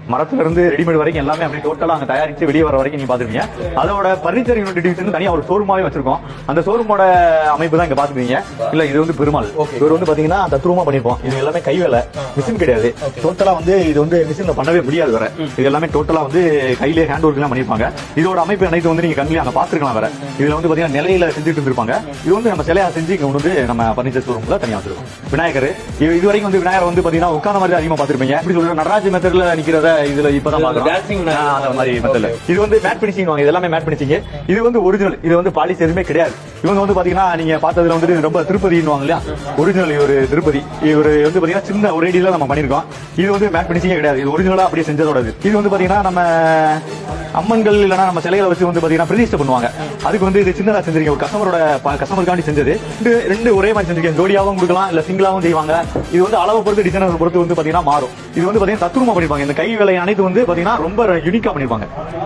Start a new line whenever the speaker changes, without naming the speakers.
மரத்துல இருந்து ரெடிமேட் வரைக்கும் எல்லாமே அப்படியே டோட்டலா அங்க தயாரிச்சு வெளியே வர வரைக்கும் நீங்க பாத்துருக்கீங்க அதோட பர்னிச்சர் யூனிட் டிவிஷன் தனியா ஒரு ஷோரூமாவே வச்சிருக்கோம் அந்த ஷோரூமோட அமைப்பு தான் இங்க பாத்துருக்கீங்க இல்ல இது வந்து பெருமாள் இவர் வந்து பாத்தீங்கன்னா தத்ரூபமா பண்ணிருப்போம் இது எல்லாமே கை வேலை மிஷின் கிடையாது டோட்டலா வந்து இது வந்து மிஷின்ல பண்ணவே முடியாது வர இது எல்லாமே டோட்டலா வந்து கையிலே ஹேண்ட் ஒர்க் எல்லாம் பண்ணிருப்பாங்க இதோட அமைப்பு அனைத்து வந்து நீங்க கண்ணிலே அங்க பாத்துருக்கலாம் வர இதுல வந்து பாத்தீங்கன்னா நிலையில செஞ்சுட்டு இருந்திருப்பாங்க இது வந்து நம்ம சிலையா செஞ்சு இங்க கொண்டு வந்து நம்ம பர்னிச்சர் ஷோரூம்ல தனியா வச்சிருக்கோம் விநாயகர் இது இது வரைக்கும் வந்து விநாயகர் வந்து பாத்தீங்கன்னா உட்கார்ந்த மாதிரி அதிகமா பாத்திருப்பீங்க எப்படி சொல்றது நடராஜ் மெத்தட்ல நிக்கிறத இதுல இப்பதான் பாக்குறோம்
dancing விநாயகர்.
ஆ, அந்த மாதிரி மெத்தட்ல இது வந்து மேட் பினிஷிங் வாங்க இது எல்லாமே மேட் பினிஷிங் இது வந்து ஒரிஜினல் இது வந்து பாலிஸ் எதுவுமே கிடையாது இவங்க வந்து பாத்தீங்கன்னா நீங்க பார்த்ததுல வந்து ரொம்ப திருப்பதின்னு வாங்க இல்லையா ஒரிஜினல் இவர் திருப்பதி இவர் வந்து பாத்தீங்கன்னா சின்ன ஒரு ஐடியில நம்ம பண்ணிருக்கோம் இது வந்து மேட் பினிஷிங்கே கிடையாது இது ஒரிஜினலா அப்படியே செஞ்சதோட இது இது வந்து பாத்தீங்கன்னா நம்ம அம்மன்கள் இல்லைன்னா நம்ம சிலைகளை வச்சு வந்து பாத்தீங்கன்னா பிரதிஷ்டை பண்ணுவாங்க அதுக்கு வந்து இது சின்னதா செஞ்சிருக்கீங்க ஒரு கஸ்டமரோட கஸ்டமருக்காண்டி செஞ்சது ரெண்டு ரெண்டு ஒரே மாதிரி செஞ்சிருக்கீங்க ஜோடியாவும் கொடுக்கலாம் இல்ல சிங்கிளாவும் செய்வாங்க இது வந்து அளவை பொறுத்து டிசைனர் பொறுத்து வந்து பாத்தீங்கன்னா மாறும் இது வந்து பாத்தீங்கன்னா தத்துரூபமா பண்ணிருப்பாங்க இந்த கை வேலை அனைத்து வந்து பாத்தீங்கன்னா ரொம்ப யூனிக்கா பண்ணிருப்பாங்க